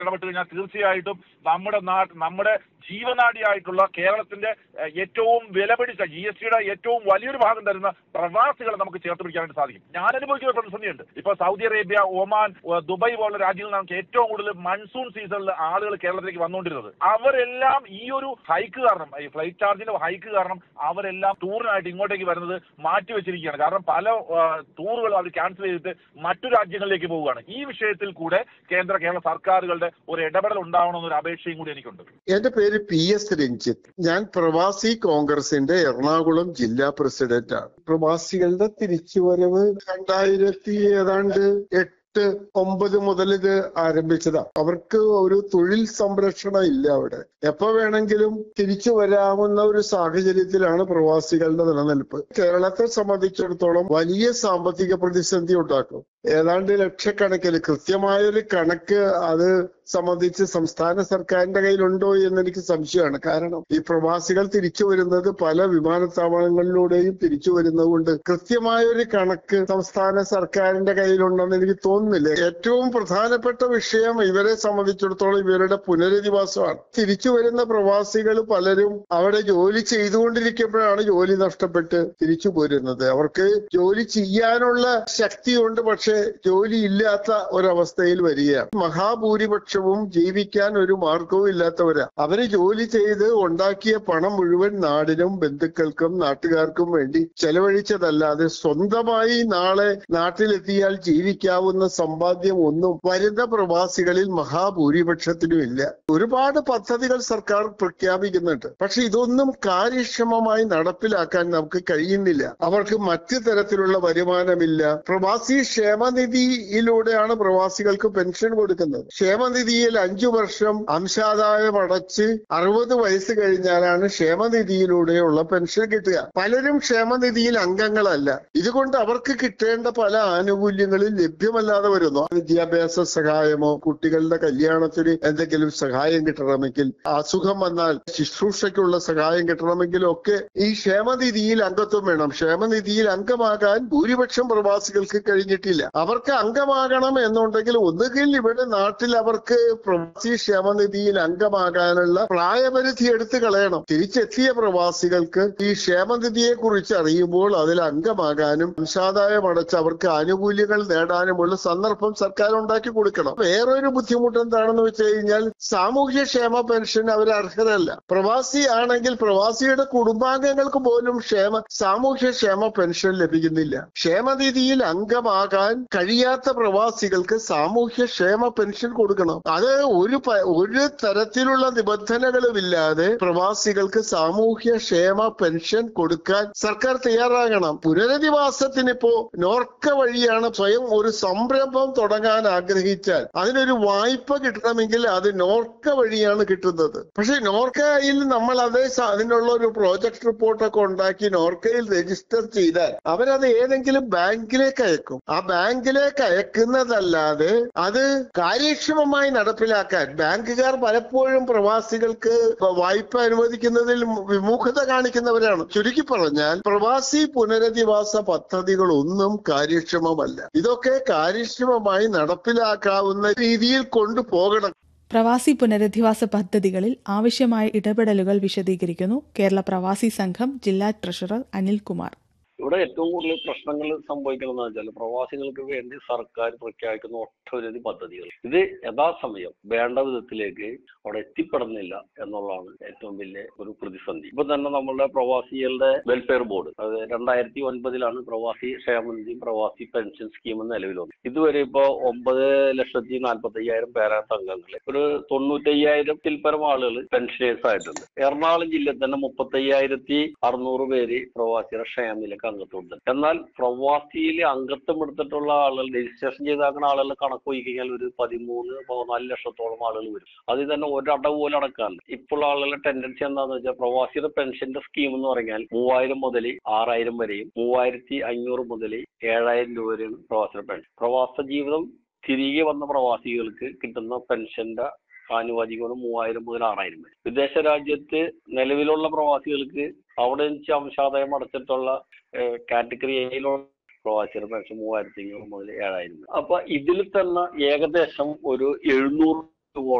ഇടപെട്ട് കഴിഞ്ഞാൽ തീർച്ചയായിട്ടും നമ്മുടെ നാട്ട് നമ്മുടെ ജീവനാടിയായിട്ടുള്ള കേരളത്തിന്റെ ഏഹ്, ഏറ്റവും വിലപിടിച്ച ജി എസ് ടിയുടെ ഏറ്റവും വലിയൊരു ഭാഗം തരുന്ന പ്രവാസികളെ നമുക്ക് ചേർത്ത് പിടിക്കാനായിട്ട് സാധിക്കും ഞാൻ അനുഭവിക്കുന്ന ഒരു പ്രതിസന്ധിയുണ്ട് ഇപ്പൊ സൗദി അറേബ്യ ഒമാൻ ഏഹ്, ദുബായ് പോലുള്ള രാജ്യങ്ങളിൽ നമുക്ക് ഏറ്റവും കൂടുതൽ മൺസൂൺ സീസണിൽ ആളുകൾ കേരളത്തിലേക്ക് വന്നുകൊണ്ടിരുന്നത് അവരെല്ലാം ഈ ഒരു ഹൈക്ക് കാരണം ഈ ഫ്ലൈറ്റ് ചാർജിന്റെ ഹൈക്ക് കാരണം അവരെല്ലാം ടൂറിനായിട്ട് ഇങ്ങോട്ടേക്ക് വരുന്നത് മാറ്റി വെച്ചിരിക്കുകയാണ് കാരണം പല ടൂറുകൾ അവർ ക്യാൻസൽ ചെയ്തിട്ട് മറ്റു രാജ്യങ്ങളിലേക്ക് പോവുകയാണ് ഈ വിഷയത്തിൽ കൂടെ കേന്ദ്ര കേരള സർക്കാരുകളുടെ ഒരു ഇടപെടൽ ഉണ്ടാവണമെന്നൊരു അപേക്ഷയും കൂടി എനിക്കുണ്ട് എന്റെ പേര് പി എസ് രഞ്ജിത്ത് ഞാൻ പ്രവാസി കോൺഗ്രസിന്റെ എറണാകുളം ജില്ലാ പ്രസിഡന്റ് ആണ് പ്രവാസികളുടെ തിരിച്ചുവരവ് രണ്ടായിരത്തി ഏതാണ്ട് എട്ട് ഒമ്പത് മുതൽ ഇത് ആരംഭിച്ചതാ അവർക്ക് ഒരു തൊഴിൽ സംരക്ഷണം ഇല്ല അവിടെ എപ്പോ വേണമെങ്കിലും തിരിച്ചു വരാവുന്ന ഒരു സാഹചര്യത്തിലാണ് പ്രവാസികളുടെ നിലനിൽപ്പ് കേരളത്തെ സംബന്ധിച്ചിടത്തോളം വലിയ സാമ്പത്തിക പ്രതിസന്ധി ഉണ്ടാക്കും ഏതാണ്ട് ലക്ഷക്കണക്കിന് കൃത്യമായൊരു കണക്ക് അത് സംബന്ധിച്ച് സംസ്ഥാന സർക്കാരിന്റെ കയ്യിലുണ്ടോ എന്ന് എനിക്ക് സംശയമാണ് കാരണം ഈ പ്രവാസികൾ തിരിച്ചു വരുന്നത് പല വിമാനത്താവളങ്ങളിലൂടെയും തിരിച്ചു വരുന്നതുകൊണ്ട് കൃത്യമായൊരു കണക്ക് സംസ്ഥാന സർക്കാരിന്റെ കയ്യിലുണ്ടെന്ന് എനിക്ക് തോന്നുന്നില്ല ഏറ്റവും പ്രധാനപ്പെട്ട വിഷയം ഇവരെ സംബന്ധിച്ചിടത്തോളം ഇവരുടെ പുനരധിവാസമാണ് തിരിച്ചു വരുന്ന പ്രവാസികൾ പലരും അവിടെ ജോലി ചെയ്തുകൊണ്ടിരിക്കുമ്പോഴാണ് ജോലി നഷ്ടപ്പെട്ട് തിരിച്ചു പോരുന്നത് അവർക്ക് ജോലി ചെയ്യാനുള്ള ശക്തിയുണ്ട് പക്ഷെ ജോലി ഇല്ലാത്ത ഒരവസ്ഥയിൽ വരികയാണ് മഹാഭൂരിപക്ഷവും ജീവിക്കാൻ ഒരു മാർഗവും ഇല്ലാത്തവരാ അവര് ജോലി ചെയ്ത് ഉണ്ടാക്കിയ പണം മുഴുവൻ നാടിനും ബന്ധുക്കൾക്കും നാട്ടുകാർക്കും വേണ്ടി ചെലവഴിച്ചതല്ലാതെ സ്വന്തമായി നാളെ നാട്ടിലെത്തിയാൽ ജീവിക്കാവുന്ന സമ്പാദ്യം ഒന്നും വരുന്ന പ്രവാസികളിൽ മഹാഭൂരിപക്ഷത്തിനും ഇല്ല ഒരുപാട് പദ്ധതികൾ സർക്കാർ പ്രഖ്യാപിക്കുന്നുണ്ട് പക്ഷെ ഇതൊന്നും കാര്യക്ഷമമായി നടപ്പിലാക്കാൻ നമുക്ക് കഴിയുന്നില്ല അവർക്ക് മറ്റു തരത്തിലുള്ള വരുമാനമില്ല പ്രവാസി ക്ഷേമനിധിയിലൂടെയാണ് പ്രവാസികൾക്ക് പെൻഷൻ കൊടുക്കുന്നത് ക്ഷേമനിധിയിൽ അഞ്ചു വർഷം അംശാദായം അടച്ച് അറുപത് വയസ്സ് കഴിഞ്ഞാലാണ് ക്ഷേമനിധിയിലൂടെയുള്ള പെൻഷൻ കിട്ടുക പലരും ക്ഷേമനിധിയിൽ അംഗങ്ങളല്ല ഇതുകൊണ്ട് അവർക്ക് കിട്ടേണ്ട പല ആനുകൂല്യങ്ങളും ലഭ്യമല്ലാതെ വരുന്നു വിദ്യാഭ്യാസ സഹായമോ കുട്ടികളുടെ കല്യാണത്തിന് എന്തെങ്കിലും സഹായം കിട്ടണമെങ്കിൽ അസുഖം വന്നാൽ ശുശ്രൂഷയ്ക്കുള്ള സഹായം കിട്ടണമെങ്കിലും ഒക്കെ ഈ ക്ഷേമനിധിയിൽ അംഗത്വം വേണം ക്ഷേമനിധിയിൽ അംഗമാകാൻ ഭൂരിപക്ഷം പ്രവാസികൾക്ക് കഴിഞ്ഞിട്ടില്ല അവർക്ക് അംഗമാകണം എന്നുണ്ടെങ്കിൽ ഒന്നുകിൽ ഇവിടെ നാട്ടിൽ അവർക്ക് പ്രവാസി ക്ഷേമനിധിയിൽ അംഗമാകാനുള്ള പ്രായപരിധി എടുത്തു കളയണം തിരിച്ചെത്തിയ പ്രവാസികൾക്ക് ഈ ക്ഷേമനിധിയെ കുറിച്ച് അറിയുമ്പോൾ അതിൽ അംഗമാകാനും അംശാദായം അടച്ച് അവർക്ക് ആനുകൂല്യങ്ങൾ നേടാനുമുള്ള സന്ദർഭം സർക്കാർ ഉണ്ടാക്കി കൊടുക്കണം വേറൊരു ബുദ്ധിമുട്ട് എന്താണെന്ന് വെച്ച് കഴിഞ്ഞാൽ സാമൂഹ്യ ക്ഷേമ പെൻഷൻ അവർ അർഹരല്ല പ്രവാസി ആണെങ്കിൽ പ്രവാസിയുടെ കുടുംബാംഗങ്ങൾക്ക് പോലും ക്ഷേമ സാമൂഹ്യ ക്ഷേമ പെൻഷൻ ലഭിക്കുന്നില്ല ക്ഷേമനിധിയിൽ അംഗമാകാൻ കഴിയാത്ത പ്രവാസികൾക്ക് സാമൂഹ്യ ക്ഷേമ പെൻഷൻ കൊടുക്കണം അത് ഒരു പ- ഒരു തരത്തിലുള്ള നിബന്ധനകളുമില്ലാതെ പ്രവാസികൾക്ക് സാമൂഹ്യ ക്ഷേമ പെൻഷൻ കൊടുക്കാൻ സർക്കാർ തയ്യാറാകണം പുനരധിവാസത്തിന് ഇപ്പോ നോർക്ക വഴിയാണ് സ്വയം ഒരു സംരംഭം തുടങ്ങാൻ ആഗ്രഹിച്ചാൽ അതിനൊരു വായ്പ കിട്ടണമെങ്കിൽ അത് നോർക്ക വഴിയാണ് കിട്ടുന്നത് പക്ഷെ നോർക്കയിൽ നമ്മൾ അതേ സ- അതിനുള്ള ഒരു പ്രോജക്ട് റിപ്പോർട്ടൊക്കെ ഉണ്ടാക്കി നോർക്കയിൽ രജിസ്റ്റർ ചെയ്താൽ അവരത് ഏതെങ്കിലും ബാങ്കിലേക്ക് അയക്കും ആ ബാങ്കിലേക്ക് അയക്കുന്നതല്ലാതെ അത് കാര്യക്ഷമമായി നടപ്പിലാക്കാൻ ബാങ്കുകാർ പലപ്പോഴും പ്രവാസികൾക്ക് വായ്പ അനുവദിക്കുന്നതിൽ വിമുഖത കാണിക്കുന്നവരാണ് ചുരുക്കി പറഞ്ഞാൽ പ്രവാസി പുനരധിവാസ പദ്ധതികളൊന്നും കാര്യക്ഷമമല്ല ഇതൊക്കെ കാര്യക്ഷമമായി നടപ്പിലാക്കാവുന്ന രീതിയിൽ കൊണ്ടുപോകണം പ്രവാസി പുനരധിവാസ പദ്ധതികളിൽ ആവശ്യമായ ഇടപെടലുകൾ വിശദീകരിക്കുന്നു കേരള പ്രവാസി സംഘം ജില്ലാ ട്രഷറർ അനിൽകുമാർ ഇവിടെ ഏറ്റവും കൂടുതൽ പ്രശ്നങ്ങൾ സംഭവിക്കുന്നത് വെച്ചാൽ പ്രവാസികൾക്ക് വേണ്ടി സർക്കാർ പ്രഖ്യാപിക്കുന്ന ഒട്ടനവധി പദ്ധതികൾ ഇത് യഥാസമയം വേണ്ട വിധത്തിലേക്ക് അവിടെ എത്തിപ്പെടുന്നില്ല എന്നുള്ളതാണ് ഏറ്റവും വലിയ ഒരു പ്രതിസന്ധി ഇപ്പൊ തന്നെ നമ്മളുടെ പ്രവാസികളുടെ വെൽഫെയർ ബോർഡ് അത് രണ്ടായിരത്തി ഒൻപതിലാണ് പ്രവാസി ക്ഷേമനിധി പ്രവാസി പെൻഷൻ സ്കീം നിലവിൽ വന്നത് ഇതുവരെ ഇപ്പോ ഒമ്പത് ലക്ഷത്തി നാൽപ്പത്തി അയ്യായിരം പേരാത്ത അംഗങ്ങൾ ഒരു തൊണ്ണൂറ്റയ്യായിരത്തിൽ പരം ആളുകൾ പെൻഷനേഴ്സ് ആയിട്ടുണ്ട് എറണാകുളം ജില്ലയിൽ തന്നെ മുപ്പത്തയ്യായിരത്തി അറുന്നൂറ് പേര് പ്രവാസിയുടെ ക്ഷേമനിലക്ക് അംഗത്വമുണ്ട് എന്നാൽ പ്രവാസിയിൽ അംഗത്വം എടുത്തിട്ടുള്ള ആളുകൾ രജിസ്ട്രേഷൻ ചെയ്താക്കുന്ന ആളുകൾ കണക്ക് പോയി കഴിഞ്ഞാൽ ഒരു പതിമൂന്ന് പതിനാല് ലക്ഷത്തോളം ആളുകൾ വരും അതിൽ തന്നെ ഒരടവ് പോലും അടക്കാറില്ല ഇപ്പോൾ ആളുകളുടെ ടെൻഡൻസി എന്താണെന്ന് വെച്ചാൽ പ്രവാസിയുടെ പെൻഷന്റെ സ്കീം എന്ന് പറഞ്ഞാൽ മൂവായിരം മുതൽ ആറായിരം വരെയും മൂവായിരത്തി അഞ്ഞൂറ് മുതൽ ഏഴായിരം രൂപ വരെയാണ് പ്രവാസിയുടെ പെൻഷൻ പ്രവാസ ജീവിതം തിരികെ വന്ന പ്രവാസികൾക്ക് കിട്ടുന്ന പെൻഷന്റെ ആനുപാതികമാണ് മൂവായിരം മുതൽ ആറായിരം വരെ വിദേശ രാജ്യത്ത് നിലവിലുള്ള പ്രവാസികൾക്ക് അവിടെ വെച്ച് അംശാദായം അടച്ചിട്ടുള്ള കാറ്റഗറി എയിലുള്ള പ്രവാസിയുടെ പെൻഷൻ മൂവായിരത്തി അഞ്ഞൂറ് മുതൽ ഏഴായിരം വരെ. അപ്പൊ ഇതിൽ തന്നെ ഏകദേശം ഒരു എഴുന്നൂറ് പത്ത്